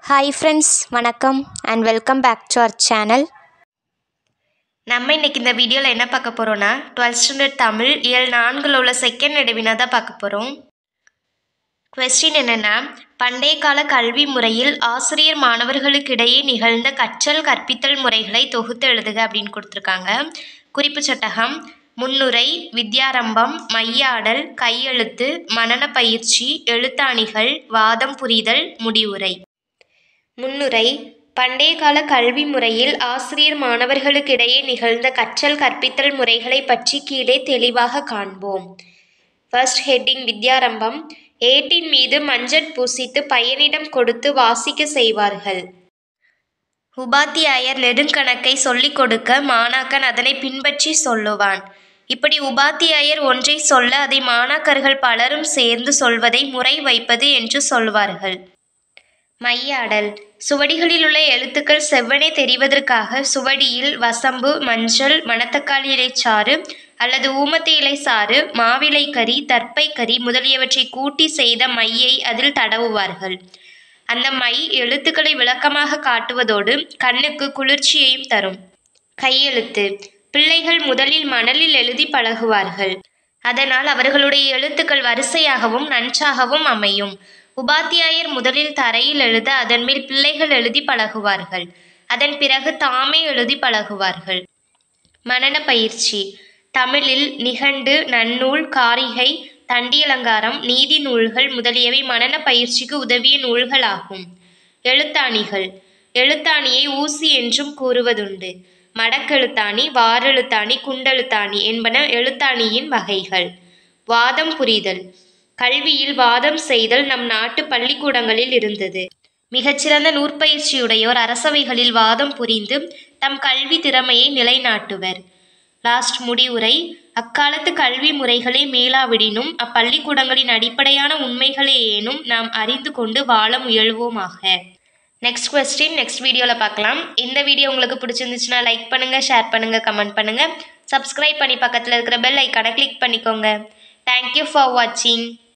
hi friends வணக்கம் and welcome back to our channel நம்ம இன்னைக்கு இந்த வீடியோவில் என்ன பார்க்க போகிறோன்னா டுவெல்த் ஸ்டாண்டர்ட் தமிழ் இயல் நான்கில் உள்ள செகண்ட் நடுவினா தான் பார்க்க போகிறோம் கொஸ்டின் என்னென்னா பண்டைய கால கல்வி முறையில் ஆசிரியர் மாணவர்களுக்கிடையே நிகழ்ந்த கற்றல் கற்பித்தல் முறைகளை தொகுத்து எழுதுக அப்படின்னு கொடுத்துருக்காங்க குறிப்பு சட்டகம் முன்னுரை வித்யாரம்பம் மையாடல் கையெழுத்து மனன பயிற்சி எழுத்தாணிகள் வாதம் புரிதல் முடிவுரை முன்னுரை பண்டைய கால கல்வி முறையில் ஆசிரியர் மாணவர்களுக்கிடையே நிகழ்ந்த கற்றல் கற்பித்தல் முறைகளை பற்றி கீழே தெளிவாக காண்போம் ஃபர்ஸ்ட் ஹெட்டிங் வித்யாரம்பம் ஏட்டின் மீது மஞ்சள் பூசித்து பையனிடம் கொடுத்து வாசிக்க செய்வார்கள் உபாத்தியாயர் நெடுங்கணக்கை சொல்லிக் கொடுக்க மாணாக்கன் அதனை பின்பற்றி சொல்லுவான் இப்படி உபாத்தியாயர் ஒன்றை சொல்ல அதை மாணாக்கர்கள் பலரும் சேர்ந்து சொல்வதை முறை வைப்பது என்று சொல்வார்கள் மையாடல் சுவடிகளில் உள்ள எழுத்துக்கள் செவ்வனே தெரிவதற்காக சுவடியில் வசம்பு மஞ்சள் மணத்தக்காளி இலைச்சாறு அல்லது ஊமத்தை இலை சாறு மாவிலை கறி தர்ப்பை கறி முதலியவற்றை கூட்டி செய்த மையை அதில் தடவுவார்கள் அந்த மை எழுத்துக்களை விளக்கமாக காட்டுவதோடு கண்ணுக்கு குளிர்ச்சியையும் தரும் கையெழுத்து பிள்ளைகள் முதலில் மணலில் எழுதி பழகுவார்கள் அதனால் அவர்களுடைய எழுத்துக்கள் வரிசையாகவும் நன்றாகவும் அமையும் உபாத்தியாயர் முதலில் தரையில் எழுத அதன் மேல் பிள்ளைகள் எழுதி பழகுவார்கள் அதன் பிறகு தாமே எழுதி பழகுவார்கள் மனன பயிற்சி தமிழில் நிகண்டு நன்னூல் காரிகை தண்டியலங்காரம் நீதி நூல்கள் முதலியவை மனன பயிற்சிக்கு உதவிய நூல்களாகும் எழுத்தாணிகள் எழுத்தாணியை ஊசி என்றும் கூறுவதுண்டு மடக்கெழுத்தாணி வாரெழுத்தாணி குண்டெழுத்தாணி என்பன எழுத்தாணியின் வகைகள் வாதம் புரிதல் கல்வியில் வாதம் செய்தல் நம் நாட்டு பள்ளிக்கூடங்களில் இருந்தது மிகச்சிறந்த நூற்பயிற்சியுடையோர் அரசவைகளில் வாதம் புரிந்து தம் கல்வி திறமையை நிலைநாட்டுவர் லாஸ்ட் முடிவுரை அக்காலத்து கல்வி முறைகளே மேலாவிடினும் அப்பள்ளிக்கூடங்களின் அடிப்படையான உண்மைகளே ஏனும் நாம் அறிந்து கொண்டு வாழ முயல்வோமாக நெக்ஸ்ட் கொஸ்டின் நெக்ஸ்ட் வீடியோவில் பார்க்கலாம் இந்த வீடியோ உங்களுக்கு பிடிச்சிருந்துச்சுன்னா லைக் பண்ணுங்கள் ஷேர் பண்ணுங்கள் கமெண்ட் பண்ணுங்கள் சப்ஸ்கிரைப் பண்ணி பக்கத்தில் இருக்கிற பெல் ஐக்கானை கிளிக் பண்ணிக்கோங்க தேங்க்யூ ஃபார் வாட்சிங்